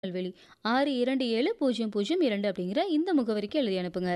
திருநெல்வேலி ஆறு இரண்டு ஏழு பூஜ்ஜியம் பூஜ்ஜியம் இரண்டு அப்படிங்கிற இந்த முகவரிக்கு எழுதி அனுப்புங்க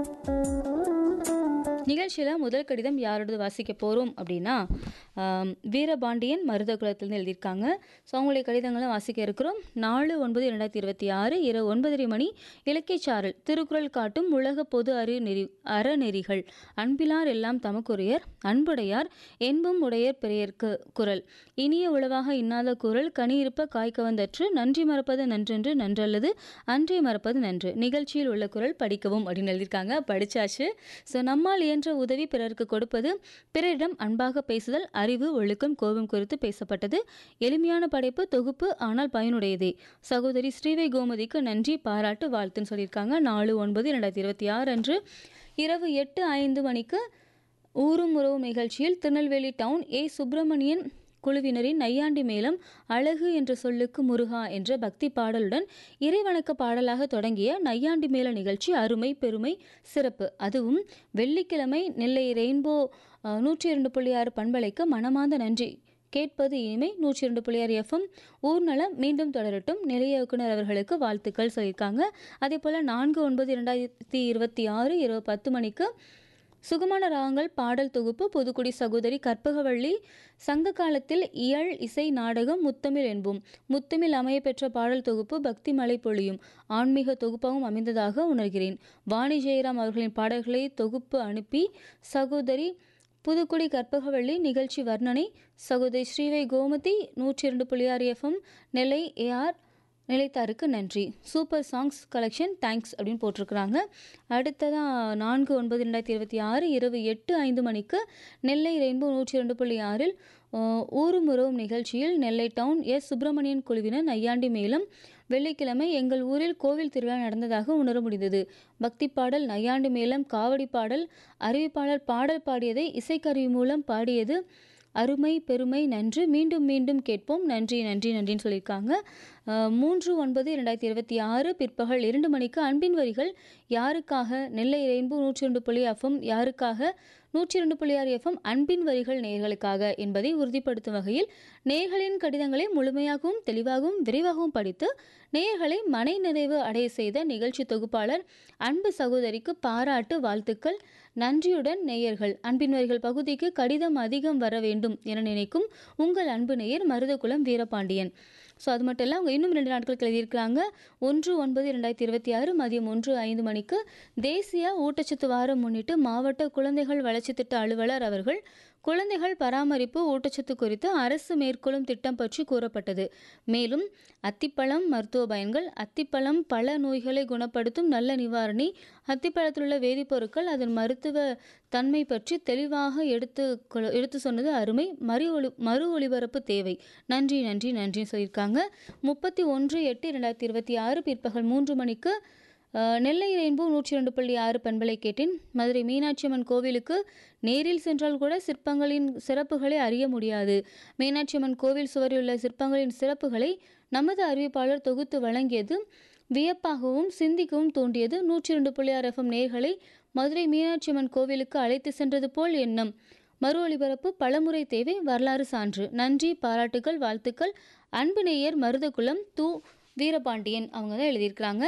நிகழ்ச்சியில் முதல் கடிதம் யாரோடது வாசிக்க போகிறோம் அப்படின்னா ஆம், வீரபாண்டியன் மருதகுலத்திலிருந்து எழுதியிருக்காங்க ஸோ அவங்களுடைய கடிதங்களை வாசிக்க இருக்கிறோம் நாலு ஒன்பது இரண்டாயிரத்தி இருபத்தி ஆறு இரவு ஒன்பதரை மணி இலக்கியச்சாரல் திருக்குறள் காட்டும் உலக பொது அறி நெறி அறநெறிகள் அன்பிலார் எல்லாம் தமக்குரியர் அன்புடையார் என்பும் உடையர் பெரியர்க்கு குரல் இனிய உளவாக இன்னாத குரல் கனி இருப்ப காய்க்க வந்தற்று நன்றி மறப்பது நன்றென்று நன்றல்லது அன்றே மறப்பது நன்று நிகழ்ச்சியில் உள்ள குரல் படிக்கவும் அப்படின்னு எழுதியிருக்காங்க படிச்சாச்சு ஸோ நம்மால் இயன்ற உதவி பிறருக்கு கொடுப்பது பிறரிடம் அன்பாக பேசுதல் அறிவு ஒழுக்கம் கோபம் குறித்து பேசப்பட்டது எளிமையான படைப்பு தொகுப்பு ஆனால் பயனுடையதே சகோதரி ஸ்ரீவை கோமதிக்கு நன்றி பாராட்டு வாழ்த்துன்னு சொல்லியிருக்காங்க நாலு ஒன்பது இரண்டாயிரத்தி இருபத்தி ஆறு அன்று இரவு எட்டு ஐந்து மணிக்கு ஊரும் உறவும் நிகழ்ச்சியில் திருநெல்வேலி டவுன் ஏ சுப்பிரமணியன் குழுவினரின் நையாண்டி மேளம் அழகு என்ற சொல்லுக்கு முருகா என்ற பக்தி பாடலுடன் இறைவணக்க பாடலாக தொடங்கிய நையாண்டி மேள நிகழ்ச்சி அருமை பெருமை சிறப்பு அதுவும் வெள்ளிக்கிழமை நெல்லை ரெயின்போ அஹ், நூற்றி இரண்டு புள்ளி ஆறு பண்பலைக்கு மனமார்ந்த நன்றி கேட்பது இனிமை நூற்றி இரண்டு புள்ளி ஆறு எஃப்எம் ஊர்நலம் மீண்டும் தொடரட்டும் நிலைய இயக்குனர் அவர்களுக்கு வாழ்த்துக்கள் சொல்லியிருக்காங்க அதே போல் நான்கு ஒன்பது இரண்டாயிரத்தி இருபத்தி ஆறு இரவு பத்து மணிக்கு சுகமான ராகங்கள் பாடல் தொகுப்பு புதுக்குடி சகோதரி கற்பகவள்ளி சங்க காலத்தில் இயல் இசை நாடகம் முத்தமிழ் என்போம் முத்தமிழ் அமைய பெற்ற பாடல் தொகுப்பு பக்தி மலை பொழியும் ஆன்மீக தொகுப்பாகவும் அமைந்ததாக உணர்கிறேன் வாணி ஜெயராம் அவர்களின் பாடல்களை தொகுப்பு அனுப்பி சகோதரி புதுக்குடி கற்பகவள்ளி நிகழ்ச்சி வர்ணனை சகோதரி ஸ்ரீவை கோமதி நூற்றி இரண்டு புள்ளி ஆறு எஃப்எம் நெல்லை ஏஆர் நிலைத்தாருக்கு நன்றி சூப்பர் சாங்ஸ் கலெக்ஷன் தேங்க்ஸ் அப்படின்னு போட்டிருக்கிறாங்க அடுத்ததாக நான்கு ஒன்பது ரெண்டாயிரத்தி இருபத்தி ஆறு இரவு எட்டு ஐந்து மணிக்கு நெல்லை ரெயின்போ நூற்றி ரெண்டு புள்ளி ஆறில் அஹ், ஊரும் உறவும் நிகழ்ச்சியில் நெல்லை டவுன் எஸ் சுப்பிரமணியன் குழுவினர் நையாண்டி மேளம் வெள்ளிக்கிழமை எங்கள் ஊரில் கோவில் திருவிழா நடந்ததாக உணர முடிந்தது பக்தி பாடல் நையாண்டி மேளம் காவடி பாடல் அறிவிப்பாளர் பாடல் பாடியதை இசைக்கருவி மூலம் பாடியது அருமை பெருமை நன்று மீண்டும் மீண்டும் கேட்போம் நன்றி நன்றி நன்றின்னு சொல்லியிருக்காங்க அஹ், மூன்று ஒன்பது இரண்டாயிரத்தி இருபத்தி ஆறு பிற்பகல் இரண்டு மணிக்கு அன்பின் வரிகள் யாருக்காக நெல்லை ரெயின்போ நூற்றி ரெண்டு புள்ளி எஃப்எம் யாருக்காக நூற்றி இரண்டு புள்ளி ஆறு எஃப்எம் அன்பின் வரிகள் நேயர்களுக்காக என்பதை உறுதிப்படுத்தும் வகையில் நேயர்களின் கடிதங்களை முழுமையாகவும் தெளிவாகவும் விரைவாகவும் படித்து நேயர்களை மனை நிறைவு அடைய செய்த நிகழ்ச்சி தொகுப்பாளர் அன்பு சகோதரிக்கு பாராட்டு வாழ்த்துக்கள் நன்றியுடன் நேயர்கள் அன்பின் வரிகள் பகுதிக்கு கடிதம் அதிகம் வர வேண்டும் என நினைக்கும் உங்கள் அன்பு நேயர் மருதகுலம் வீரபாண்டியன் ஸோ அது மட்டும் இல்லை அவங்க இன்னும் ரெண்டு நாட்களுக்கு எழுதியிருக்கிறாங்க ஒன்று ஒன்பது ரெண்டாயிரத்தி இருபத்தி ஆறு மதியம் ஒன்று ஐந்து மணிக்கு தேசிய ஊட்டச்சத்து வாரம் முன்னிட்டு மாவட்ட குழந்தைகள் வளர்ச்சி திட்ட அலுவலர் அவர்கள் குழந்தைகள் பராமரிப்பு ஊட்டச்சத்து குறித்து அரசு மேற்கொள்ளும் திட்டம் பற்றி கூறப்பட்டது மேலும் அத்திப்பழம் மருத்துவ பயன்கள் அத்திப்பழம் பல நோய்களை குணப்படுத்தும் நல்ல நிவாரணி அத்திப்பழத்தில் உள்ள வேதிப்பொருட்கள் அதன் மருத்துவ தன்மை பற்றி தெளிவாக எடுத்து கொ- எடுத்து சொன்னது அருமை மறு ஒளி மறு ஒளிபரப்பு தேவை நன்றி நன்றி நன்றின்னு சொல்லியிருக்காங்க முப்பத்தி ஒன்று எட்டு ரெண்டாயிரத்தி இருபத்தி ஆறு பிற்பகல் மூன்று மணிக்கு அஹ், நெல்லை ரெயின்போ நூற்றி ரெண்டு புள்ளி ஆறு பண்பலை கேட்டேன் மதுரை மீனாட்சி அம்மன் கோவிலுக்கு நேரில் சென்றால் கூட சிற்பங்களின் சிறப்புகளை அறிய முடியாது மீனாட்சி அம்மன் கோவில் சுவரில் உள்ள சிற்பங்களின் சிறப்புகளை நமது அறிவிப்பாளர் தொகுத்து வழங்கியது வியப்பாகவும் சிந்திக்கவும் தூண்டியது நூற்றி ரெண்டு புள்ளி ஆறு எஃப்எம் நேர்களை மதுரை மீனாட்சி அம்மன் கோவிலுக்கு அழைத்து சென்றது போல் எண்ணம் மறு ஒளிபரப்பு பலமுறை தேவை வரலாறு சான்று நன்றி பாராட்டுகள் வாழ்த்துக்கள் அன்பு நேயர் மருதகுலம் து வீரபாண்டியன் அவங்க தான் எழுதியிருக்கிறாங்க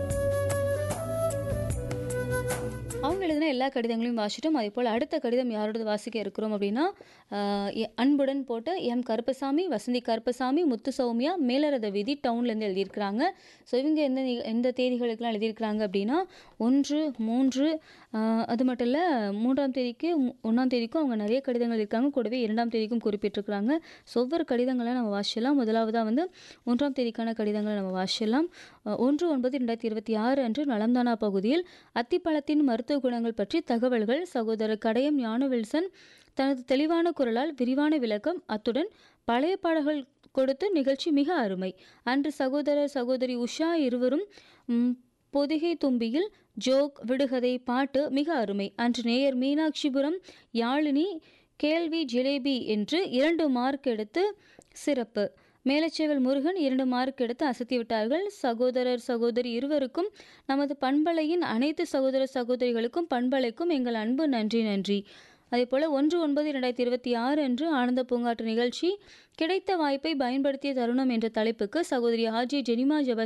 அவங்க எழுதின எல்லா கடிதங்களையும் வாசிட்டோம் அதே போல் அடுத்த கடிதம் யாரோடது வாசிக்க இருக்கிறோம் அப்படின்னா ஆஹ், எ- அன்புடன் போட்ட எம் கருப்பசாமி வசந்தி கருப்பசாமி முத்து சௌமியா மேலரத வீதி டவுன்லேருந்து எழுதியிருக்கிறாங்க ஸோ இவங்க எந்த நி- எந்த தேதிகளுக்கெல்லாம் எழுதியிருக்கிறாங்க அப்படின்னா ஒன்று மூன்று ஆஹ், அது மட்டும் இல்லை மூன்றாம் தேதிக்கு மு- ஒன்றாம் தேதிக்கும் அவங்க நிறைய கடிதங்கள் இருக்காங்க கூடவே இரண்டாம் தேதிக்கும் குறிப்பிட்டிருக்கிறாங்க ஸோ ஒவ்வொரு கடிதங்களை நம்ம வாசிக்கலாம் முதலாவதாக வந்து ஒன்றாம் தேதிக்கான கடிதங்களை நம்ம வாசிக்கலாம் அஹ், ஒன்று ஒன்பது ரெண்டாயிரத்தி இருபத்தி ஆறு அன்று நலம்தானா பகுதியில் அத்திப்பழத்தின் மருத்துவ குணங்கள் பற்றி தகவல்கள் சகோதரர் கடையம் ஞான வில்சன் தனது தெளிவான குரலால் விரிவான விளக்கம் அத்துடன் பழைய பாடல்கள் கொடுத்து நிகழ்ச்சி மிக அருமை அன்று சகோதரர் சகோதரி உஷா இருவரும் ம், பொதிகை தும்பியில் ஜோக் விடுகதை பாட்டு மிக அருமை அன்று நேயர் மீனாட்சிபுரம் யாழினி கேள்வி ஜிலேபி என்று இரண்டு மார்க் எடுத்து சிறப்பு மேலச்சேவல் முருகன் இரண்டு மார்க் எடுத்து அசத்தி விட்டார்கள் சகோதரர் சகோதரி இருவருக்கும் நமது பண்பலையின் அனைத்து சகோதர சகோதரிகளுக்கும் பண்பலைக்கும் எங்கள் அன்பு நன்றி நன்றி அதேபோல் ஒன்று ஒன்பது இரண்டாயிரத்தி இருபத்தி ஆறு அன்று ஆனந்த பூங்காற்று நிகழ்ச்சி கிடைத்த வாய்ப்பை பயன்படுத்திய தருணம் என்ற தலைப்புக்கு சகோதரி ஆஜி ஜெனிமா ஜெப